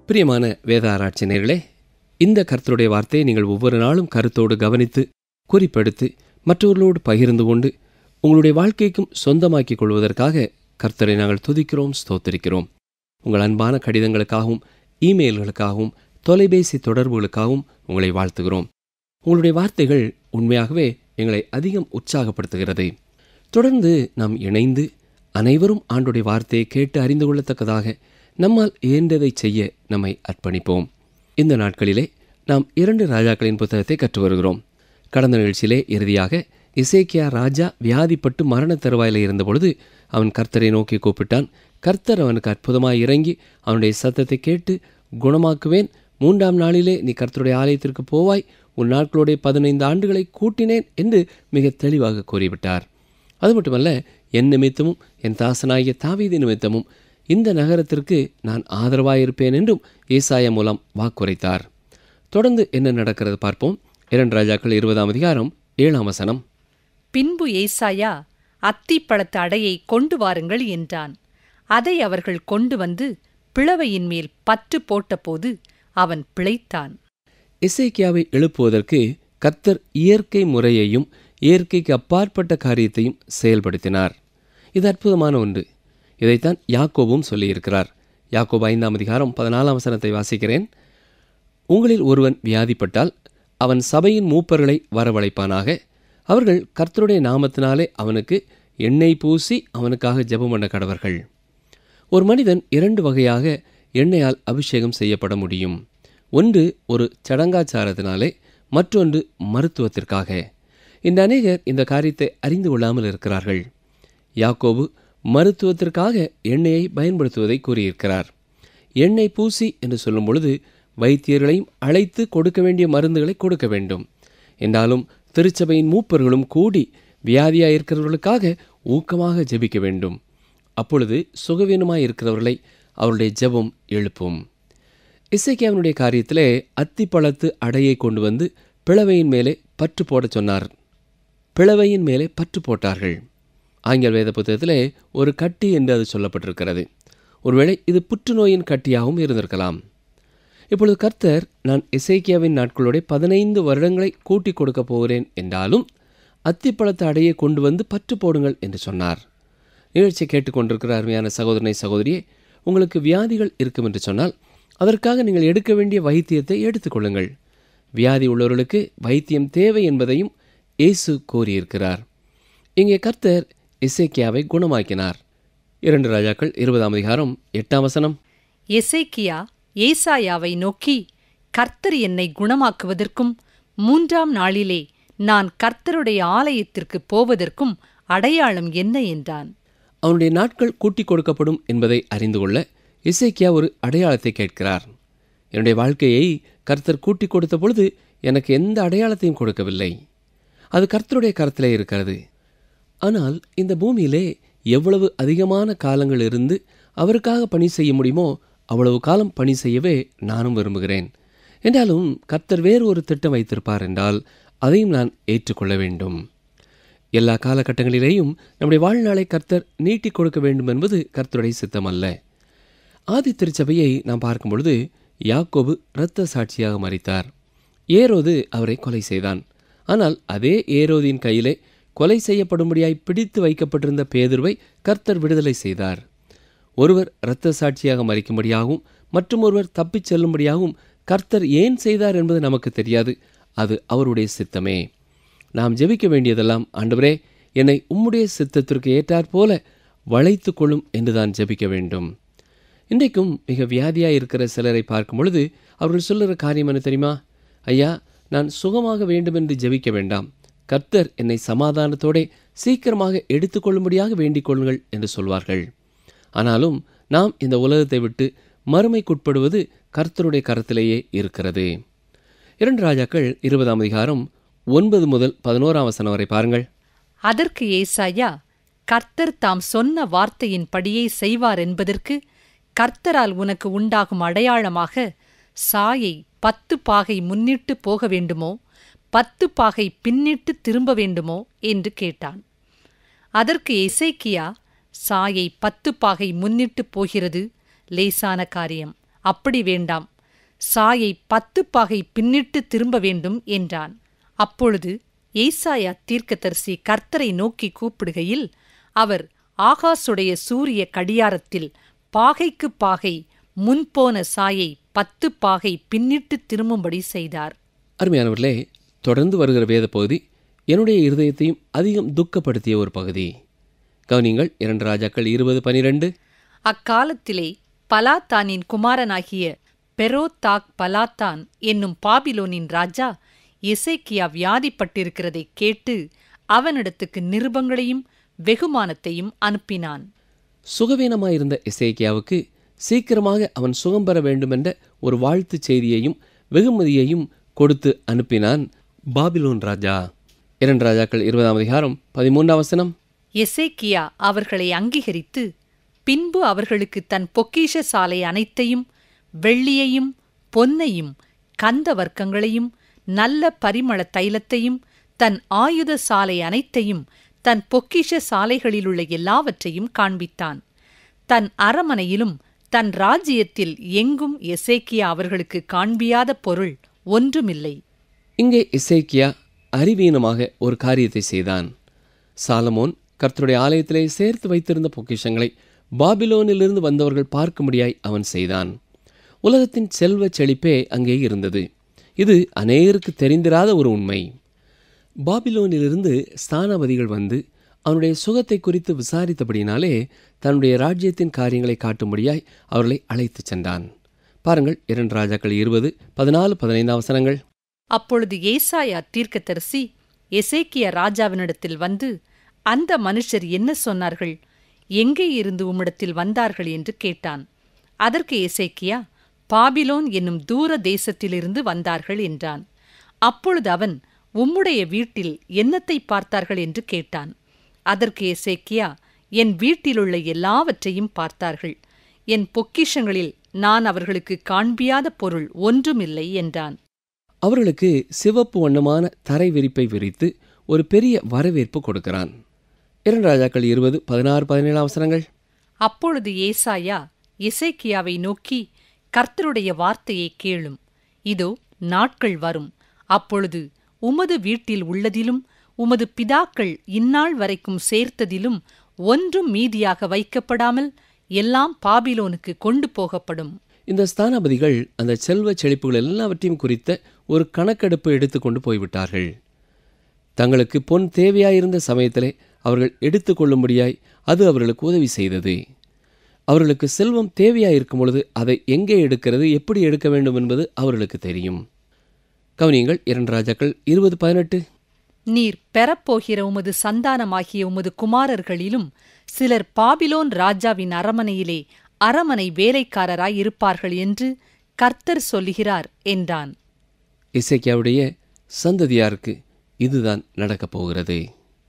பிரியமான வேத ஆராய்ச்சி நேயர்களே இந்த கர்த்தருடைய வார்த்தையை நீங்கள் ஒவ்வொரு நாளும் கருத்தோடு கவனித்து குறிப்பெடுத்து மற்றவர்களோடு பகிர்ந்து கொண்டு உங்களுடைய வாழ்க்கைக்கும் சொந்தமாக்கிக் கொள்வதற்காக கர்த்தரை நாங்கள் துதிக்கிறோம் ஸ்தோத்திரிக்கிறோம் உங்கள் அன்பான கடிதங்களுக்காகவும் இமெயில்களுக்காகவும் தொலைபேசி தொடர்புகளுக்காகவும் உங்களை வாழ்த்துகிறோம் உங்களுடைய வார்த்தைகள் உண்மையாகவே எங்களை அதிகம் உற்சாகப்படுத்துகிறது தொடர்ந்து நாம் இணைந்து அனைவரும் ஆண்டுடைய வார்த்தையை கேட்டு அறிந்து கொள்ளத்தக்கதாக நம்மால் இயன்றதை செய்ய நம்மை அர்ப்பணிப்போம் இந்த நாட்களிலே நாம் இரண்டு ராஜாக்களின் புத்தகத்தை கற்று வருகிறோம் கடந்த நிகழ்ச்சியிலே இறுதியாக இசைக்கியா ராஜா வியாதிப்பட்டு மரண தருவாயில இருந்தபொழுது அவன் கர்த்தரை நோக்கி கூப்பிட்டான் கர்த்தர் அவனுக்கு அற்புதமாய் இறங்கி அவனுடைய சத்தத்தை கேட்டு குணமாக்குவேன் மூன்றாம் நாளிலே நீ கர்த்தருடைய ஆலயத்திற்கு போவாய் உன் நாட்களுடைய பதினைந்து ஆண்டுகளை கூட்டினேன் என்று மிக தெளிவாக கூறிவிட்டார் அது மட்டுமல்ல என் நிமித்தமும் என் தாசனாகிய தாவீது நிமித்தமும் இந்த நகரத்திற்கு நான் ஆதரவாயிருப்பேன் என்றும் ஏசாயா மூலம் வாக்குரைத்தார் தொடர்ந்து என்ன நடக்கிறது பார்ப்போம் இரண்டு ராஜாக்கள் இருபதாம் அதிகாரம் ஏழாம் வசனம் பின்பு ஏசாயா அத்திப்பழத்து அடையை கொண்டு வாருங்கள் என்றான் அதை அவர்கள் கொண்டு வந்து பிளவையின் மேல் பற்று போட்டபோது அவன் பிழைத்தான் இசைக்கியாவை எழுப்புவதற்கு கர்த்தர் இயற்கை முறையையும் இயற்கைக்கு அப்பாற்பட்ட காரியத்தையும் செயல்படுத்தினார் இது அற்புதமான ஒன்று இதைத்தான் யாக்கோபும் சொல்லியிருக்கிறார் யாக்கோபு ஐந்தாம் அதிகாரம் பதினாலாம் வசனத்தை வாசிக்கிறேன் உங்களில் ஒருவன் வியாதிப்பட்டால் அவன் சபையின் மூப்பர்களை வரவழைப்பானாக அவர்கள் கர்த்தருடைய நாமத்தினாலே அவனுக்கு எண்ணெய் பூசி அவனுக்காக ஜெபம் பண்ண கடவர்கள் ஒரு மனிதன் இரண்டு வகையாக எண்ணெயால் அபிஷேகம் செய்யப்பட முடியும் ஒன்று ஒரு சடங்காச்சாரத்தினாலே மற்றொன்று மருத்துவத்திற்காக இந்த அநேகர் இந்த காரியத்தை அறிந்து கொள்ளாமல் இருக்கிறார்கள் யாக்கோபு மருத்துவத்திற்காக எண்ணெயை பயன்படுத்துவதை கூறியிருக்கிறார் எண்ணெய் பூசி என்று சொல்லும் பொழுது வைத்தியர்களையும் அழைத்து கொடுக்க வேண்டிய மருந்துகளை கொடுக்க வேண்டும் என்றாலும் திருச்சபையின் மூப்பர்களும் கூடி வியாதியாய் இருக்கிறவர்களுக்காக ஊக்கமாக ஜெபிக்க வேண்டும் அப்பொழுது சுகவீனமாய் இருக்கிறவர்களை அவருடைய ஜெபம் எழுப்பும் இசைக்கியாவினுடைய காரியத்திலே அத்திப்பழத்து அடையை கொண்டு வந்து பிளவையின் மேலே பற்று போடச் சொன்னார் பிளவையின் மேலே பற்று போட்டார்கள் ஆங்கில வேத புத்தகத்திலே ஒரு கட்டி என்று அது சொல்லப்பட்டிருக்கிறது ஒருவேளை இது புற்றுநோயின் கட்டியாகவும் இருந்திருக்கலாம் இப்பொழுது கர்த்தர் நான் இசைக்கியாவின் நாட்களோட பதினைந்து வருடங்களை கூட்டி கொடுக்க போகிறேன் என்றாலும் அத்திப்பழத்து அடையை கொண்டு வந்து பற்று போடுங்கள் என்று சொன்னார் நிகழ்ச்சியை கேட்டுக்கொண்டிருக்கிற அருமையான சகோதரனை சகோதரியே உங்களுக்கு வியாதிகள் இருக்கும் என்று சொன்னால் அதற்காக நீங்கள் எடுக்க வேண்டிய வைத்தியத்தை எடுத்துக்கொள்ளுங்கள் வியாதி உள்ளவர்களுக்கு வைத்தியம் தேவை என்பதையும் இயேசு கூறியிருக்கிறார் இங்கே கர்த்தர் இசைக்கியாவை குணமாக்கினார் இரண்டு ராஜாக்கள் இருபதாம் அதிகாரம் எட்டாம் வசனம் எசேக்கியா ஏசாயாவை நோக்கி கர்த்தர் என்னை குணமாக்குவதற்கும் மூன்றாம் நாளிலே நான் கர்த்தருடைய ஆலயத்திற்கு போவதற்கும் அடையாளம் என்ன என்றான் அவனுடைய நாட்கள் கூட்டிக் கொடுக்கப்படும் என்பதை அறிந்து கொள்ள இசைக்கியா ஒரு அடையாளத்தை கேட்கிறார் என்னுடைய வாழ்க்கையை கர்த்தர் கூட்டிக் கொடுத்த பொழுது எனக்கு எந்த அடையாளத்தையும் கொடுக்கவில்லை அது கர்த்தருடைய கரத்திலே இருக்கிறது ஆனால் இந்த பூமியிலே எவ்வளவு அதிகமான காலங்கள் இருந்து அவருக்காக பணி செய்ய முடியுமோ அவ்வளவு காலம் பணி செய்யவே நானும் விரும்புகிறேன் என்றாலும் கர்த்தர் வேறு ஒரு திட்டம் வைத்திருப்பார் என்றால் அதையும் நான் ஏற்றுக்கொள்ள வேண்டும் எல்லா காலகட்டங்களிலேயும் நம்முடைய வாழ்நாளை கர்த்தர் நீட்டிக் கொடுக்க வேண்டும் என்பது கர்த்தருடைய சித்தம் அல்ல ஆதி திருச்சபையை நாம் பார்க்கும் பொழுது யாக்கோபு இரத்த சாட்சியாக மறித்தார் ஏரோது அவரை கொலை செய்தான் ஆனால் அதே ஏரோதின் கையிலே கொலை செய்யப்படும்படியாய் பிடித்து வைக்கப்பட்டிருந்த பேதுருவை கர்த்தர் விடுதலை செய்தார் ஒருவர் இரத்த சாட்சியாக மறிக்கும்படியாகவும் மற்றும் ஒருவர் தப்பிச் செல்லும்படியாகவும் கர்த்தர் ஏன் செய்தார் என்பது நமக்கு தெரியாது அது அவருடைய சித்தமே நாம் ஜெபிக்க வேண்டியதெல்லாம் ஆண்டவரே என்னை உம்முடைய சித்தத்திற்கு ஏற்றாற்போல வளைத்து கொள்ளும் என்றுதான் ஜெபிக்க வேண்டும் இன்றைக்கும் மிக வியாதியாக இருக்கிற சிலரை பார்க்கும் பொழுது அவர்கள் சொல்லுற காரியம் என்ன தெரியுமா ஐயா நான் சுகமாக வேண்டும் என்று ஜெபிக்க வேண்டாம் கர்த்தர் என்னை சமாதானத்தோட சீக்கிரமாக எடுத்துக்கொள்ளும்படியாக வேண்டிக் கொள்ளுங்கள் என்று சொல்வார்கள் ஆனாலும் நாம் இந்த உலகத்தை விட்டு மறுமைக்குட்படுவது கர்த்தருடைய கரத்திலேயே இருக்கிறது இரண்டு ராஜாக்கள் இருபதாம் அதிகாரம் ஒன்பது முதல் பதினோராம் வசனம் வரை பாருங்கள் அதற்கு ஏசாயா கர்த்தர் தாம் சொன்ன வார்த்தையின்படியே செய்வார் என்பதற்கு கர்த்தரால் உனக்கு உண்டாகும் அடையாளமாக சாயை பத்து பாகை முன்னிட்டு போக வேண்டுமோ பத்து பாகை பின்னிட்டு திரும்ப வேண்டுமோ என்று கேட்டான் அதற்கு எசேக்கியா சாயை பத்து பாகை முன்னிட்டு போகிறது லேசான காரியம் அப்படி வேண்டாம் சாயை பத்து பாகை பின்னிட்டு திரும்ப வேண்டும் என்றான் அப்பொழுது ஏசாயா தீர்க்கதரிசி கர்த்தரை நோக்கி கூப்பிடுகையில் அவர் ஆகாசுடைய சூரிய கடியாரத்தில் பாகைக்கு பாகை முன்போன சாயை பத்து பாகை பின்னிட்டு திரும்பும்படி செய்தார் அருமையானவர்களே தொடர்ந்து வருகிற வேத பகுதி என்னுடைய இருதயத்தையும் அதிகம் துக்கப்படுத்திய ஒரு பகுதி கவனிங்கள் இரண்டு ராஜாக்கள் இருபது பனிரெண்டு அக்காலத்திலே பலாத்தானின் குமாரனாகிய பெரோத்தாக் பலாத்தான் என்னும் பாபிலோனின் ராஜா எசேக்கியா வியாதிப்பட்டிருக்கிறதைக் கேட்டு அவனிடத்துக்கு நிருபங்களையும் வெகுமானத்தையும் அனுப்பினான் சுகவீனமாயிருந்த இசைக்கியாவுக்கு சீக்கிரமாக அவன் சுகம் பெற வேண்டுமென்ற ஒரு வாழ்த்துச் செய்தியையும் வெகுமதியையும் கொடுத்து அனுப்பினான் பாபிலோன் ராஜா இரண்டு ராஜாக்கள் இருபதாம் அதிகாரம் பதிமூன்றாம் வசனம் எசேக்கியா அவர்களை அங்கீகரித்து பின்பு அவர்களுக்கு தன் பொக்கிஷ சாலை அனைத்தையும் வெள்ளியையும் பொன்னையும் கந்த வர்க்கங்களையும் நல்ல பரிமள தைலத்தையும் தன் ஆயுத சாலை அனைத்தையும் தன் பொக்கிஷ சாலைகளிலுள்ள எல்லாவற்றையும் காண்பித்தான் தன் அரமனையிலும் தன் ராஜ்யத்தில் எங்கும் எசேக்கியா அவர்களுக்கு காண்பியாத பொருள் ஒன்றுமில்லை இங்கே இசைக்கியா அறிவீனமாக ஒரு காரியத்தை செய்தான் சாலமோன் கர்த்தருடைய ஆலயத்திலே சேர்த்து வைத்திருந்த பொக்கிஷங்களை பாபிலோனிலிருந்து வந்தவர்கள் பார்க்கும்படியாய் அவன் செய்தான் உலகத்தின் செல்வச் செழிப்பே அங்கே இருந்தது இது அநேகருக்கு தெரிந்திராத ஒரு உண்மை பாபிலோனிலிருந்து ஸ்தானபதிகள் வந்து அவனுடைய சுகத்தை குறித்து விசாரித்தபடினாலே தன்னுடைய ராஜ்யத்தின் காரியங்களை காட்டும்படியாய் அவர்களை அழைத்துச் சென்றான் பாருங்கள் இரண்டு ராஜாக்கள் இருபது பதினாலு பதினைந்து அவசரங்கள் அப்பொழுது ஏசாயா தீர்க்கதரிசி எசேக்கியா ராஜாவினிடத்தில் வந்து அந்த மனுஷர் என்ன சொன்னார்கள் எங்கே இருந்து உம்மிடத்தில் வந்தார்கள் என்று கேட்டான் அதற்கு எசேக்கியா பாபிலோன் என்னும் தூர தேசத்திலிருந்து வந்தார்கள் என்றான் அப்பொழுது அவன் உம்முடைய வீட்டில் என்னத்தை பார்த்தார்கள் என்று கேட்டான் அதற்கு எசேக்கியா என் வீட்டிலுள்ள எல்லாவற்றையும் பார்த்தார்கள் என் பொக்கிஷங்களில் நான் அவர்களுக்கு காண்பியாத பொருள் ஒன்றுமில்லை என்றான் அவர்களுக்கு சிவப்பு வண்ணமான தரை விரிப்பை விரித்து ஒரு பெரிய வரவேற்பு கொடுக்கிறான் இரண்டு ராஜாக்கள் இருபது பதினாறு பதினேழு அவசரங்கள் அப்பொழுது ஏசாயா எசேக்கியாவை நோக்கி கர்த்தருடைய வார்த்தையை கேளும் இதோ நாட்கள் வரும் அப்பொழுது உமது வீட்டில் உள்ளதிலும் உமது பிதாக்கள் இந்நாள் வரைக்கும் சேர்த்ததிலும் ஒன்றும் மீதியாக வைக்கப்படாமல் எல்லாம் பாபிலோனுக்கு கொண்டு போகப்படும் இந்த ஸ்தானாபதிகள் அந்த செல்வ செழிப்புகள் எல்லாவற்றையும் குறித்த ஒரு கணக்கெடுப்பு எடுத்துக்கொண்டு போய்விட்டார்கள் தங்களுக்கு பொன் தேவையாயிருந்த சமயத்திலே அவர்கள் எடுத்துக்கொள்ளும்படியாய் அது அவர்களுக்கு உதவி செய்தது அவர்களுக்கு செல்வம் தேவையாயிருக்கும் பொழுது அதை எங்கே எடுக்கிறது எப்படி எடுக்க வேண்டும் என்பது அவர்களுக்கு தெரியும் கவனியங்கள் இரண்டு ராஜாக்கள் இருபது பதினெட்டு நீர் பெறப்போகிற உமது சந்தானமாகிய உமது குமாரர்களிலும் சிலர் பாபிலோன் ராஜாவின் அரமனையிலே அரமனை வேலைக்காரராய் இருப்பார்கள் என்று கர்த்தர் சொல்லுகிறார் என்றான் இசைக்கியாவுடைய சந்ததியாருக்கு இதுதான் நடக்கப் போகிறது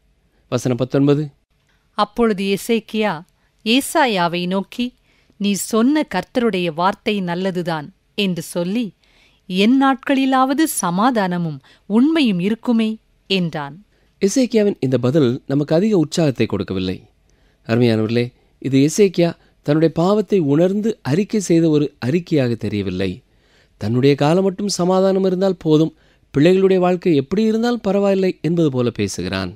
வசனம் பத்தொன்பது அப்பொழுது எசேக்கியா ஏசாயாவை நோக்கி நீ சொன்ன கர்த்தருடைய வார்த்தை நல்லதுதான் என்று சொல்லி என் நாட்களிலாவது சமாதானமும் உண்மையும் இருக்குமே என்றான் இசைக்கியாவின் இந்த பதில் நமக்கு அதிக உற்சாகத்தை கொடுக்கவில்லை அருமையானவர்களே இது இசைக்கியா தன்னுடைய பாவத்தை உணர்ந்து அறிக்கை செய்த ஒரு அறிக்கையாக தெரியவில்லை தன்னுடைய காலம் மட்டும் சமாதானம் இருந்தால் போதும் பிள்ளைகளுடைய வாழ்க்கை எப்படி இருந்தாலும் பரவாயில்லை என்பது போல பேசுகிறான்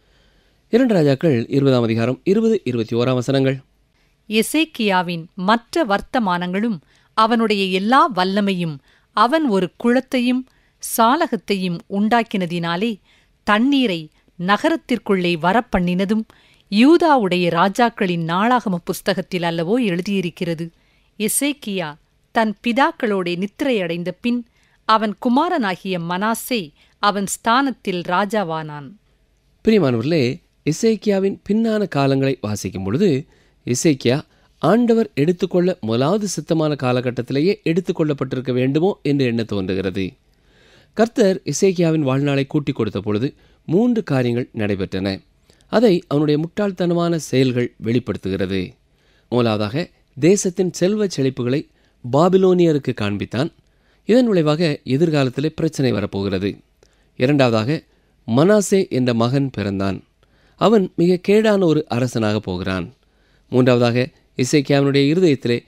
இரண்டு ராஜாக்கள் இருபதாம் அதிகாரம் இருபது இருபத்தி ஓராம் வசனங்கள் எசேக்கியாவின் மற்ற வர்த்தமானங்களும் அவனுடைய எல்லா வல்லமையும் அவன் ஒரு குளத்தையும் சாலகத்தையும் உண்டாக்கினதினாலே தண்ணீரை நகரத்திற்குள்ளே வரப்பண்ணினதும் யூதாவுடைய ராஜாக்களின் நாளாகம புஸ்தகத்தில் அல்லவோ எழுதியிருக்கிறது எசேக்கியா தன் பிதாக்களோடே நித்திரையடைந்த பின் அவன் குமாரனாகிய மனாசே அவன் ஸ்தானத்தில் ராஜாவானான் பிரியமானவர்களே இசைக்கியாவின் பின்னான காலங்களை வாசிக்கும் பொழுது இசைக்கியா ஆண்டவர் எடுத்துக்கொள்ள முதலாவது சித்தமான காலகட்டத்திலேயே எடுத்துக்கொள்ளப்பட்டிருக்க வேண்டுமோ என்று எண்ண தோன்றுகிறது கர்த்தர் இசைக்கியாவின் வாழ்நாளை கூட்டிக் கொடுத்த பொழுது மூன்று காரியங்கள் நடைபெற்றன அதை அவனுடைய முட்டாள்தனமான செயல்கள் வெளிப்படுத்துகிறது முதலாவதாக தேசத்தின் செல்வ செழிப்புகளை பாபிலோனியருக்கு காண்பித்தான் இதன் விளைவாக எதிர்காலத்திலே பிரச்சனை வரப்போகிறது இரண்டாவதாக மனாசே என்ற மகன் பிறந்தான் அவன் மிக கேடான ஒரு அரசனாக போகிறான் மூன்றாவதாக இசைக்கியாவினுடைய இருதயத்திலே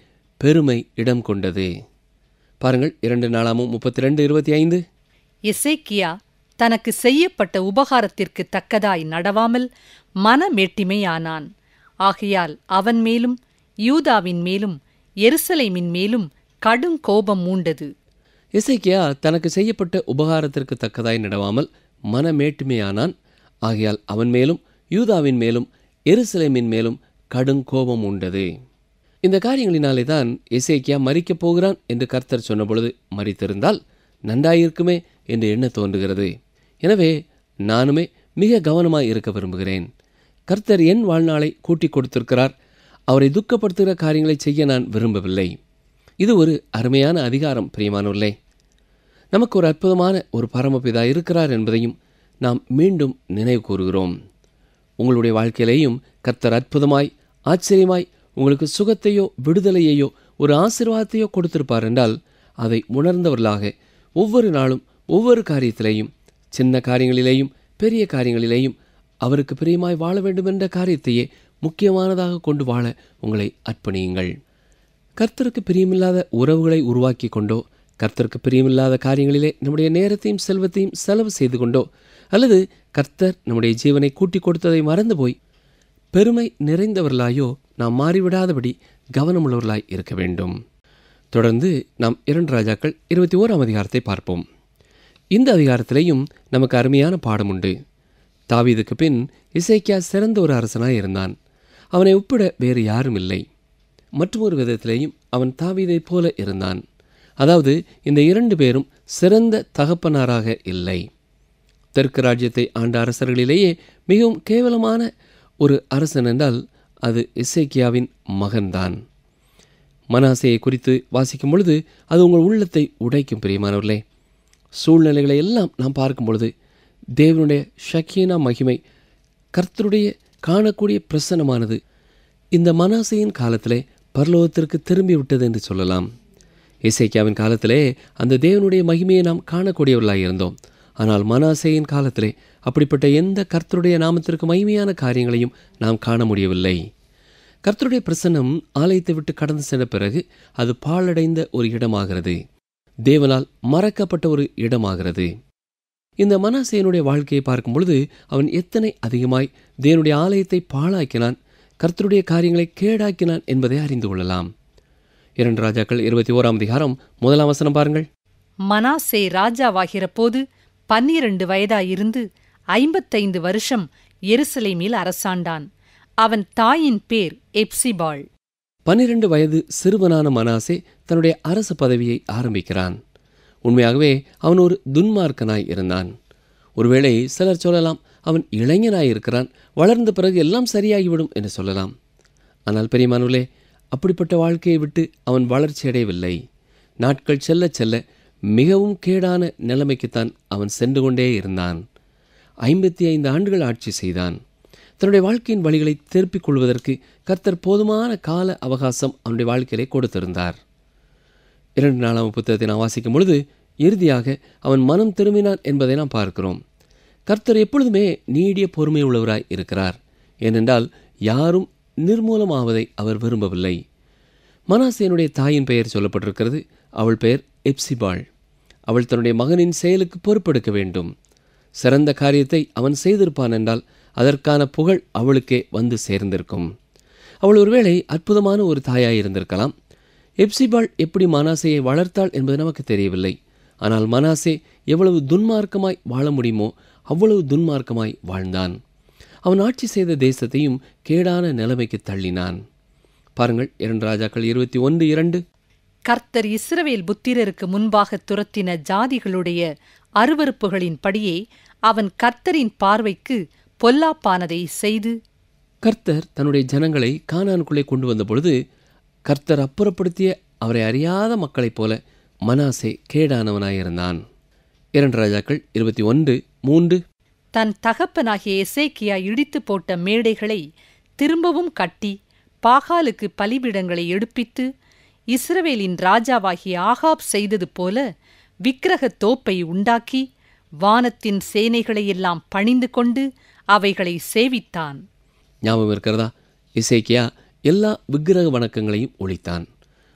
பெருமை இடம் கொண்டது பாருங்கள் இரண்டு நாளாமும் முப்பத்தி ரெண்டு இருபத்தி ஐந்து எசேக்கியா தனக்கு செய்யப்பட்ட உபகாரத்திற்கு தக்கதாய் நடவாமல் மனமேட்டிமையானான் ஆகையால் அவன் மேலும் யூதாவின் மேலும் எருசலேமின் மேலும் கடும் கோபம் மூண்டது இசைக்கியா தனக்கு செய்யப்பட்ட உபகாரத்திற்கு தக்கதாய் நடவாமல் மனமேட்டுமையானான் ஆகையால் அவன் மேலும் யூதாவின் மேலும் எருசலேமின் மேலும் கடும் கோபம் உண்டது இந்த காரியங்களினாலே தான் இசைக்கியா மறிக்கப் போகிறான் என்று கர்த்தர் சொன்னபொழுது மறித்திருந்தால் நன்றாயிருக்குமே என்று எண்ண தோன்றுகிறது எனவே நானுமே மிக கவனமாய் இருக்க விரும்புகிறேன் கர்த்தர் என் வாழ்நாளை கூட்டிக் கொடுத்திருக்கிறார் அவரை துக்கப்படுத்துகிற காரியங்களை செய்ய நான் விரும்பவில்லை இது ஒரு அருமையான அதிகாரம் பிரியமானவர்களே நமக்கு ஒரு அற்புதமான ஒரு பரமபிதா இருக்கிறார் என்பதையும் நாம் மீண்டும் நினைவு கூறுகிறோம் உங்களுடைய வாழ்க்கையிலேயும் கர்த்தர் அற்புதமாய் ஆச்சரியமாய் உங்களுக்கு சுகத்தையோ விடுதலையையோ ஒரு ஆசீர்வாதத்தையோ கொடுத்திருப்பார் என்றால் அதை உணர்ந்தவர்களாக ஒவ்வொரு நாளும் ஒவ்வொரு காரியத்திலேயும் சின்ன காரியங்களிலேயும் பெரிய காரியங்களிலேயும் அவருக்கு பிரியமாய் வாழ வேண்டும் என்ற காரியத்தையே முக்கியமானதாக கொண்டு வாழ உங்களை அர்ப்பணியுங்கள் கர்த்தருக்கு பிரியமில்லாத உறவுகளை உருவாக்கி கொண்டோ கர்த்தருக்கு பிரியமில்லாத காரியங்களிலே நம்முடைய நேரத்தையும் செல்வத்தையும் செலவு செய்து கொண்டோ அல்லது கர்த்தர் நம்முடைய ஜீவனை கூட்டிக் கொடுத்ததை மறந்து போய் பெருமை நிறைந்தவர்களாயோ நாம் மாறிவிடாதபடி கவனமுள்ளவர்களாய் இருக்க வேண்டும் தொடர்ந்து நாம் இரண்டு ராஜாக்கள் இருபத்தி ஓராம் அதிகாரத்தை பார்ப்போம் இந்த அதிகாரத்திலேயும் நமக்கு அருமையான பாடம் உண்டு தாவீதுக்கு பின் இசைக்கியா சிறந்த ஒரு அரசனாய் இருந்தான் அவனை ஒப்பிட வேறு யாரும் இல்லை மற்றொரு விதத்திலேயும் அவன் தாவீதைப் போல இருந்தான் அதாவது இந்த இரண்டு பேரும் சிறந்த தகப்பனாராக இல்லை தெற்கு ராஜ்யத்தை ஆண்ட அரசர்களிலேயே மிகவும் கேவலமான ஒரு அரசன் என்றால் அது இசைக்கியாவின் மகன்தான் மனாசையை குறித்து வாசிக்கும் பொழுது அது உங்கள் உள்ளத்தை உடைக்கும் பிரியமானவர்களே சூழ்நிலைகளை எல்லாம் நாம் பார்க்கும் பொழுது தேவனுடைய ஷக்கீனா மகிமை கர்த்தருடைய காணக்கூடிய பிரசனமானது இந்த மனாசையின் காலத்திலே பரலோகத்திற்கு திரும்பி விட்டது என்று சொல்லலாம் இசைக்கியாவின் காலத்திலே அந்த தேவனுடைய மகிமையை நாம் காணக்கூடியவர்களாக இருந்தோம் ஆனால் மனாசையின் காலத்திலே அப்படிப்பட்ட எந்த கர்த்தருடைய நாமத்திற்கு மகிமையான காரியங்களையும் நாம் காண முடியவில்லை கர்த்தருடைய பிரசன்னம் ஆலயத்தை விட்டு கடந்து சென்ற பிறகு அது பாழடைந்த ஒரு இடமாகிறது தேவனால் மறக்கப்பட்ட ஒரு இடமாகிறது இந்த மனாசையனுடைய வாழ்க்கையை பார்க்கும் பொழுது அவன் எத்தனை அதிகமாய் தேவனுடைய ஆலயத்தை பாழாக்கினான் கர்த்தருடைய காரியங்களை கேடாக்கினான் என்பதை அறிந்து கொள்ளலாம் இரண்டு ராஜாக்கள் இருபத்தி ஓராம் அதிகாரம் முதலாம் வசனம் பாருங்கள் மனாசே ராஜாவாகிற போது பன்னிரண்டு வயதாயிருந்து ஐம்பத்தைந்து வருஷம் எருசலேமில் அரசாண்டான் அவன் தாயின் பேர் எப்சிபாள் பன்னிரண்டு வயது சிறுவனான மனாசே தன்னுடைய அரசு பதவியை ஆரம்பிக்கிறான் உண்மையாகவே அவன் ஒரு துன்மார்க்கனாய் இருந்தான் ஒருவேளை சிலர் சொல்லலாம் அவன் இளைஞனாய் இருக்கிறான் வளர்ந்த பிறகு எல்லாம் சரியாகிவிடும் என்று சொல்லலாம் ஆனால் பெரியமானுலே அப்படிப்பட்ட வாழ்க்கையை விட்டு அவன் வளர்ச்சி அடையவில்லை நாட்கள் செல்ல செல்ல மிகவும் கேடான நிலைமைக்குத்தான் அவன் சென்று கொண்டே இருந்தான் ஐம்பத்தி ஐந்து ஆண்டுகள் ஆட்சி செய்தான் தன்னுடைய வாழ்க்கையின் வழிகளை திருப்பிக் கொள்வதற்கு கர்த்தர் போதுமான கால அவகாசம் அவனுடைய வாழ்க்கையிலே கொடுத்திருந்தார் இரண்டு நாளாம் புத்தகத்தை நாம் வாசிக்கும் பொழுது இறுதியாக அவன் மனம் திரும்பினான் என்பதை நாம் பார்க்கிறோம் கர்த்தர் எப்பொழுதுமே நீடிய பொறுமை உள்ளவராய் இருக்கிறார் ஏனென்றால் யாரும் நிர்மூலமாவதை அவர் விரும்பவில்லை மனாசேனுடைய தாயின் பெயர் சொல்லப்பட்டிருக்கிறது அவள் பெயர் எப்சிபாள் அவள் தன்னுடைய மகனின் செயலுக்கு பொறுப்பெடுக்க வேண்டும் சிறந்த காரியத்தை அவன் செய்திருப்பான் என்றால் அதற்கான புகழ் அவளுக்கே வந்து சேர்ந்திருக்கும் அவள் ஒருவேளை அற்புதமான ஒரு தாயாய் இருந்திருக்கலாம் எப்சிபாள் எப்படி மனாசையை வளர்த்தாள் என்பது நமக்கு தெரியவில்லை ஆனால் மனாசே எவ்வளவு துன்மார்க்கமாய் வாழ முடியுமோ அவ்வளவு துன்மார்க்கமாய் வாழ்ந்தான் அவன் ஆட்சி செய்த தேசத்தையும் கேடான நிலைமைக்கு தள்ளினான் பாருங்கள் இரண்டு ராஜாக்கள் இருபத்தி ஒன்று இரண்டு கர்த்தர் இஸ்ரவேல் புத்திரருக்கு முன்பாக துரத்தின ஜாதிகளுடைய அருவருப்புகளின் படியே அவன் கர்த்தரின் பார்வைக்கு பொல்லாப்பானதை செய்து கர்த்தர் தன்னுடைய ஜனங்களை கானானுக்குள்ளே கொண்டு வந்த பொழுது கர்த்தர் அப்புறப்படுத்திய அவரை அறியாத மக்களைப் போல மனாசே கேடானவனாயிருந்தான் இரண்டு ராஜாக்கள் இருபத்தி ஒன்று மூன்று தன் தகப்பனாகிய எசேக்கியா இடித்து போட்ட மேடைகளை திரும்பவும் கட்டி பாகாலுக்கு பலிபீடங்களை எடுப்பித்து இஸ்ரவேலின் ராஜாவாகிய ஆகாப் செய்தது போல விக்கிரகத் தோப்பை உண்டாக்கி வானத்தின் சேனைகளையெல்லாம் பணிந்து கொண்டு அவைகளை சேவித்தான் ஞாபகம் இருக்கிறதா இசைக்கியா எல்லா விக்கிரக வணக்கங்களையும் ஒழித்தான்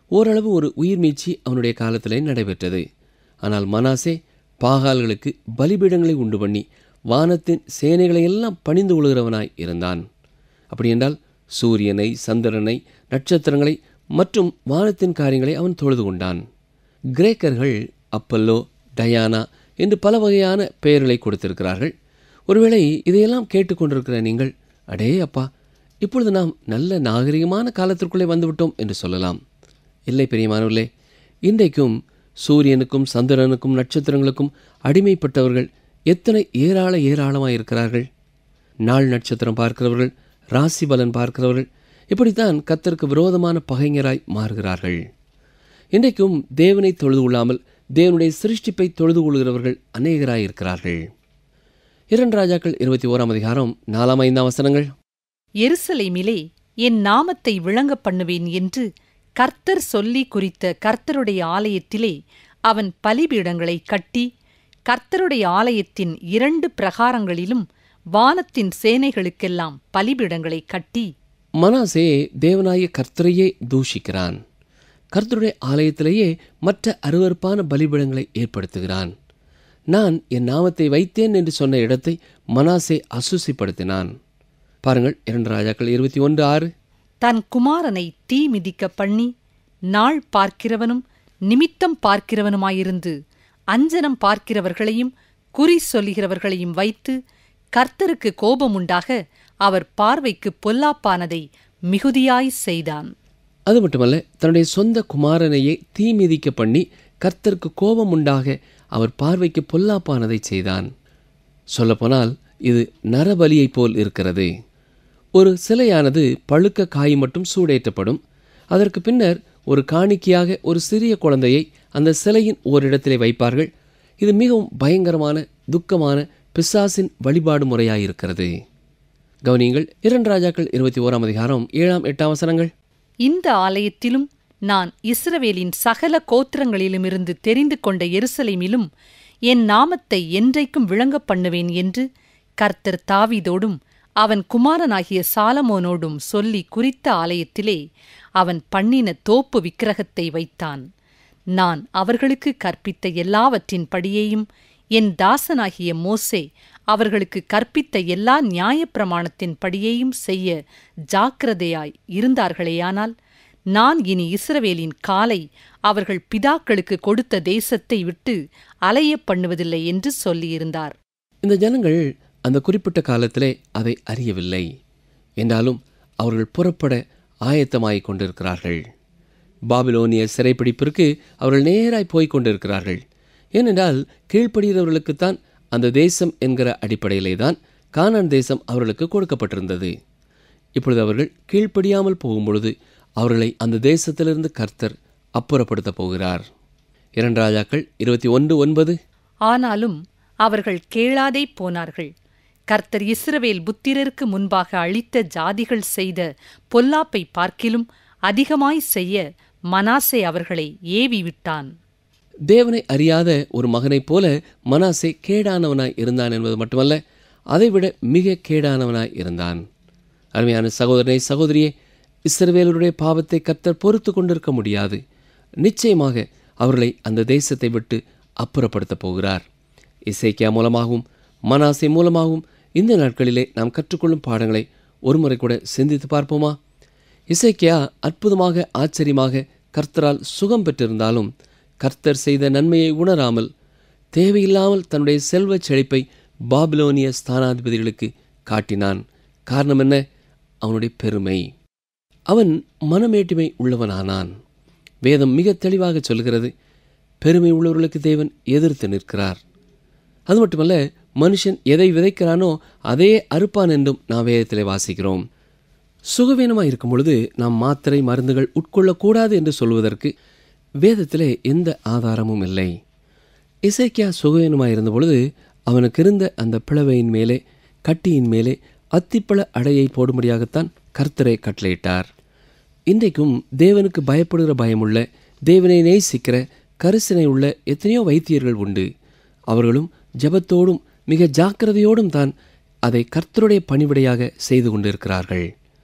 ஓரளவு ஒரு உயிர் மீட்சி அவனுடைய காலத்திலே நடைபெற்றது ஆனால் மனாசே பாகால்களுக்கு பலிபீடங்களை உண்டு பண்ணி வானத்தின் சேனைகளை எல்லாம் பணிந்து கொள்கிறவனாய் இருந்தான் அப்படியென்றால் சூரியனை சந்திரனை நட்சத்திரங்களை மற்றும் வானத்தின் காரியங்களை அவன் தொழுது கொண்டான் கிரேக்கர்கள் அப்பல்லோ டயானா என்று பல வகையான பெயர்களை கொடுத்திருக்கிறார்கள் ஒருவேளை இதையெல்லாம் கேட்டுக்கொண்டிருக்கிற நீங்கள் அடே அப்பா இப்பொழுது நாம் நல்ல நாகரிகமான காலத்திற்குள்ளே வந்துவிட்டோம் என்று சொல்லலாம் இல்லை பெரியமானவர்களே இன்றைக்கும் சூரியனுக்கும் சந்திரனுக்கும் நட்சத்திரங்களுக்கும் அடிமைப்பட்டவர்கள் எத்தனை ஏராள ஏராளமாக இருக்கிறார்கள் நாள் நட்சத்திரம் பார்க்கிறவர்கள் ராசி பலன் பார்க்கிறவர்கள் இப்படித்தான் கத்தருக்கு விரோதமான பகைஞராய் மாறுகிறார்கள் இன்றைக்கும் தேவனை தொழுது கொள்ளாமல் தேவனுடைய சிருஷ்டிப்பை தொழுது கொள்கிறவர்கள் அநேகராய் இருக்கிறார்கள் இரண்டு ராஜாக்கள் இருபத்தி ஓராம் அதிகாரம் நாலாம் ஐந்தாம் வசனங்கள் எருசலேமிலே என் நாமத்தை விளங்க பண்ணுவேன் என்று கர்த்தர் சொல்லி குறித்த கர்த்தருடைய ஆலயத்திலே அவன் பலிபீடங்களை கட்டி கர்த்தருடைய ஆலயத்தின் இரண்டு பிரகாரங்களிலும் வானத்தின் சேனைகளுக்கெல்லாம் பலிபீடங்களை கட்டி மனாசே தேவனாய கர்த்தரையே தூஷிக்கிறான் கர்த்தருடைய ஆலயத்திலேயே மற்ற அருவருப்பான பலிபீடங்களை ஏற்படுத்துகிறான் நான் என் நாமத்தை வைத்தேன் என்று சொன்ன இடத்தை மனாசே அசுசிப்படுத்தினான் பாருங்கள் இரண்டு ராஜாக்கள் இருபத்தி ஒன்று ஆறு தன் குமாரனை தீ மிதிக்க பண்ணி நாள் பார்க்கிறவனும் நிமித்தம் பார்க்கிறவனுமாயிருந்து அஞ்சனம் பார்க்கிறவர்களையும் குறி சொல்லுகிறவர்களையும் வைத்து கர்த்தருக்கு கோபமுண்டாக அவர் பார்வைக்கு பொல்லாப்பானதை மிகுதியாய் செய்தான் அது மட்டுமல்ல தன்னுடைய சொந்த குமாரனையே தீ மிதிக்க பண்ணி கர்த்தருக்கு கோபம் உண்டாக அவர் பார்வைக்கு பொல்லாப்பானதை செய்தான் சொல்லப்போனால் இது நரபலியைப் போல் இருக்கிறது ஒரு சிலையானது பழுக்க காய் மட்டும் சூடேற்றப்படும் அதற்கு பின்னர் ஒரு காணிக்கையாக ஒரு சிறிய குழந்தையை அந்த சிலையின் ஓரிடத்திலே வைப்பார்கள் இது மிகவும் பயங்கரமான துக்கமான பிசாசின் வழிபாடு முறையாயிருக்கிறது கவனியங்கள் இரண்டு ராஜாக்கள் இருபத்தி ஓராம் அதிகாரம் ஏழாம் எட்டாம் வசனங்கள் இந்த ஆலயத்திலும் நான் இஸ்ரவேலின் சகல கோத்திரங்களிலுமிருந்து தெரிந்து கொண்ட எருசலேமிலும் என் நாமத்தை என்றைக்கும் விளங்கப் பண்ணுவேன் என்று கர்த்தர் தாவீதோடும் அவன் குமாரனாகிய சாலமோனோடும் சொல்லி குறித்த ஆலயத்திலே அவன் பண்ணின தோப்பு விக்கிரகத்தை வைத்தான் நான் அவர்களுக்கு கற்பித்த எல்லாவற்றின் படியேயும் என் தாசனாகிய மோசே அவர்களுக்கு கற்பித்த எல்லா நியாயப்பிரமாணத்தின் படியேயும் செய்ய ஜாக்கிரதையாய் இருந்தார்களேயானால் நான் இனி இஸ்ரவேலின் காலை அவர்கள் பிதாக்களுக்கு கொடுத்த தேசத்தை விட்டு அலைய பண்ணுவதில்லை என்று சொல்லியிருந்தார் இந்த ஜனங்கள் அந்த குறிப்பிட்ட காலத்திலே அதை அறியவில்லை என்றாலும் அவர்கள் புறப்பட ஆயத்தமாகிக் கொண்டிருக்கிறார்கள் பாபிலோனிய சிறைப்பிடிப்பிற்கு அவர்கள் நேராய் போய்க் கொண்டிருக்கிறார்கள் ஏனென்றால் கீழ்ப்படுகிறவர்களுக்குத்தான் அந்த தேசம் என்கிற அடிப்படையிலே தான் கானான் தேசம் அவர்களுக்கு கொடுக்கப்பட்டிருந்தது இப்பொழுது அவர்கள் கீழ்ப்படியாமல் போகும்பொழுது அவர்களை அந்த தேசத்திலிருந்து கர்த்தர் அப்புறப்படுத்தப் போகிறார் இரண்டு ராஜாக்கள் இருபத்தி ஒன்று ஒன்பது ஆனாலும் அவர்கள் கேளாதே போனார்கள் கர்த்தர் இஸ்ரவேல் புத்திரருக்கு முன்பாக அளித்த ஜாதிகள் செய்த பொல்லாப்பை பார்க்கிலும் அதிகமாய் செய்ய மனாசே அவர்களை ஏவி விட்டான் தேவனை அறியாத ஒரு மகனைப் போல மனாசே கேடானவனாய் இருந்தான் என்பது மட்டுமல்ல அதைவிட மிக கேடானவனாய் இருந்தான் அருமையான சகோதரனை சகோதரியே இஸ்ரவேலருடைய பாவத்தை கர்த்தர் பொறுத்து கொண்டிருக்க முடியாது நிச்சயமாக அவர்களை அந்த தேசத்தை விட்டு அப்புறப்படுத்தப் போகிறார் இசைக்கியா மூலமாகவும் மனாசே மூலமாகவும் இந்த நாட்களிலே நாம் கற்றுக்கொள்ளும் பாடங்களை ஒருமுறை கூட சிந்தித்து பார்ப்போமா இசைக்கியா அற்புதமாக ஆச்சரியமாக கர்த்தரால் சுகம் பெற்றிருந்தாலும் கர்த்தர் செய்த நன்மையை உணராமல் தேவையில்லாமல் தன்னுடைய செல்வச் செழிப்பை பாபிலோனிய ஸ்தானாதிபதிகளுக்கு காட்டினான் காரணம் என்ன அவனுடைய பெருமை அவன் மனமேட்டுமை உள்ளவனானான் வேதம் மிக தெளிவாக சொல்கிறது பெருமை உள்ளவர்களுக்கு தேவன் எதிர்த்து நிற்கிறார் அது மட்டுமல்ல மனுஷன் எதை விதைக்கிறானோ அதே அறுப்பான் என்றும் நாம் வேதத்திலே வாசிக்கிறோம் சுகவீனமாக இருக்கும் பொழுது நாம் மாத்திரை மருந்துகள் உட்கொள்ளக்கூடாது என்று சொல்வதற்கு வேதத்திலே எந்த ஆதாரமும் இல்லை இசைக்கியா சுகவீனமாக இருந்த பொழுது அவனுக்கு இருந்த அந்த பிளவையின் மேலே கட்டியின் மேலே அத்திப்பழ அடையை போடும்படியாகத்தான் கர்த்தரை கட்டளையிட்டார் இன்றைக்கும் தேவனுக்கு பயப்படுகிற பயமுள்ள தேவனை நேசிக்கிற கரிசனை உள்ள எத்தனையோ வைத்தியர்கள் உண்டு அவர்களும் ஜெபத்தோடும் மிக ஜாக்கிரதையோடும் தான் அதை கர்த்தருடைய பணிவிடையாக செய்து கொண்டிருக்கிறார்கள்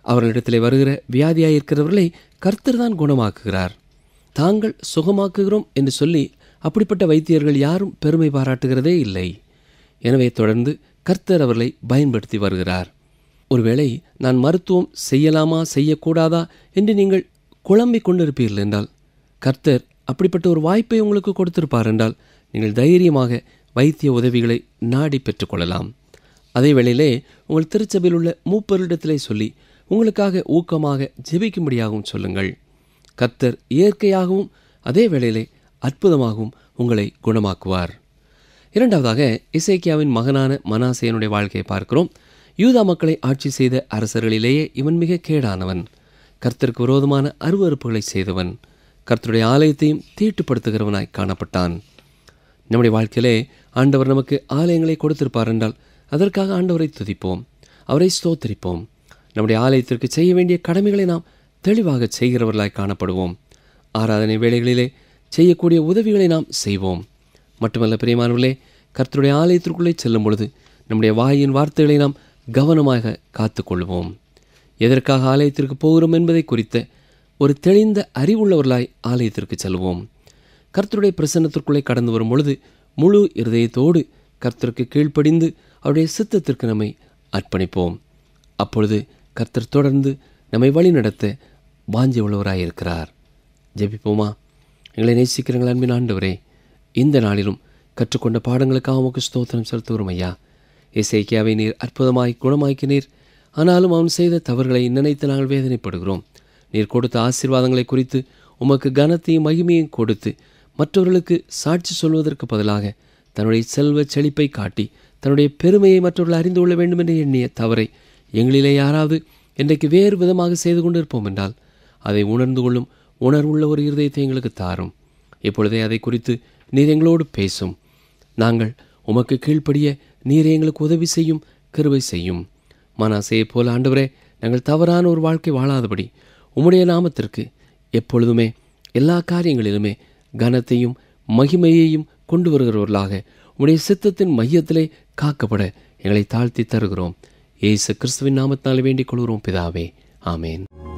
அவர்களிடத்திலே வருகிற வியாதியாயிருக்கிறவர்களை கர்த்தர் தான் குணமாக்குகிறார் தாங்கள் சுகமாக்குகிறோம் என்று சொல்லி அப்படிப்பட்ட வைத்தியர்கள் யாரும் பெருமை பாராட்டுகிறதே இல்லை எனவே தொடர்ந்து கர்த்தர் அவர்களை பயன்படுத்தி வருகிறார் ஒருவேளை நான் மருத்துவம் செய்யலாமா செய்யக்கூடாதா என்று நீங்கள் குழம்பிக் கொண்டிருப்பீர்கள் என்றால் கர்த்தர் அப்படிப்பட்ட ஒரு வாய்ப்பை உங்களுக்கு கொடுத்திருப்பார் என்றால் நீங்கள் தைரியமாக வைத்திய உதவிகளை நாடி பெற்றுக்கொள்ளலாம் அதே வேளையிலே உங்கள் திருச்சபையில் உள்ள மூப்பரிடத்திலே சொல்லி உங்களுக்காக ஊக்கமாக ஜெபிக்கும்படியாகவும் சொல்லுங்கள் கர்த்தர் இயற்கையாகவும் அதே வேளையிலே அற்புதமாகவும் உங்களை குணமாக்குவார் இரண்டாவதாக இசைக்கியாவின் மகனான மனாசேனுடைய வாழ்க்கையை பார்க்கிறோம் யூதா மக்களை ஆட்சி செய்த அரசர்களிலேயே இவன் மிக கேடானவன் கர்த்தருக்கு விரோதமான அருவறுப்புகளை செய்தவன் கர்த்தருடைய ஆலயத்தையும் தீட்டுப்படுத்துகிறவனாய் காணப்பட்டான் நம்முடைய வாழ்க்கையிலே ஆண்டவர் நமக்கு ஆலயங்களை கொடுத்திருப்பார் என்றால் அதற்காக ஆண்டவரை துதிப்போம் அவரை ஸ்தோத்தரிப்போம் நம்முடைய ஆலயத்திற்கு செய்ய வேண்டிய கடமைகளை நாம் தெளிவாக செய்கிறவர்களாய் காணப்படுவோம் ஆராதனை வேளைகளிலே செய்யக்கூடிய உதவிகளை நாம் செய்வோம் மட்டுமல்ல பிரியமானவர்களே கர்த்தருடைய ஆலயத்திற்குள்ளே செல்லும் பொழுது நம்முடைய வாயின் வார்த்தைகளை நாம் கவனமாக காத்துக்கொள்வோம் எதற்காக ஆலயத்திற்கு போகிறோம் என்பதை குறித்த ஒரு தெளிந்த அறிவுள்ளவர்களாய் ஆலயத்திற்கு செல்வோம் கர்த்தருடைய பிரசன்னத்திற்குள்ளே கடந்து வரும் பொழுது முழு இருதயத்தோடு கர்த்தருக்கு கீழ்ப்படிந்து அவருடைய சித்தத்திற்கு நம்மை அர்ப்பணிப்போம் அப்பொழுது கர்த்தர் தொடர்ந்து நம்மை வழிநடத்த வாஞ்சி உள்ளவராயிருக்கிறார் ஜெபிப்போமா எங்களை நேசிக்கிறங்கள் அன்பின் ஆண்டவரே இந்த நாளிலும் கற்றுக்கொண்ட பாடங்களுக்காக உமக்கு ஸ்தோத்திரம் செலுத்துகிறோம் ஐயா இசைக்கியாவை நீர் அற்புதமாய் குணமாக்கினீர் ஆனாலும் அவன் செய்த தவறுகளை நினைத்து நாங்கள் வேதனைப்படுகிறோம் நீர் கொடுத்த ஆசீர்வாதங்களை குறித்து உமக்கு கனத்தையும் மகிமையும் கொடுத்து மற்றவர்களுக்கு சாட்சி சொல்வதற்கு பதிலாக தன்னுடைய செல்வ செழிப்பை காட்டி தன்னுடைய பெருமையை மற்றவர்கள் அறிந்து கொள்ள வேண்டும் என்று எண்ணிய தவறை எங்களிலே யாராவது இன்றைக்கு வேறு விதமாக செய்து கொண்டிருப்போம் என்றால் அதை உணர்ந்து கொள்ளும் உணர்வுள்ள ஒரு இருதயத்தை எங்களுக்கு தாரும் இப்பொழுதே அதை குறித்து நீர் எங்களோடு பேசும் நாங்கள் உமக்கு கீழ்ப்படிய நீர் எங்களுக்கு உதவி செய்யும் கிருபை செய்யும் மனாசையை போல ஆண்டவரே நாங்கள் தவறான ஒரு வாழ்க்கை வாழாதபடி உம்முடைய நாமத்திற்கு எப்பொழுதுமே எல்லா காரியங்களிலுமே கனத்தையும் மகிமையையும் கொண்டு வருகிறவர்களாக உம்முடைய சித்தத்தின் மையத்திலே காக்கப்பட எங்களை தாழ்த்தி தருகிறோம் இயேசு கிறிஸ்துவின் நாமத்தினால் வேண்டிக் கொள்கிறோம் பிதாவே ஆமேன்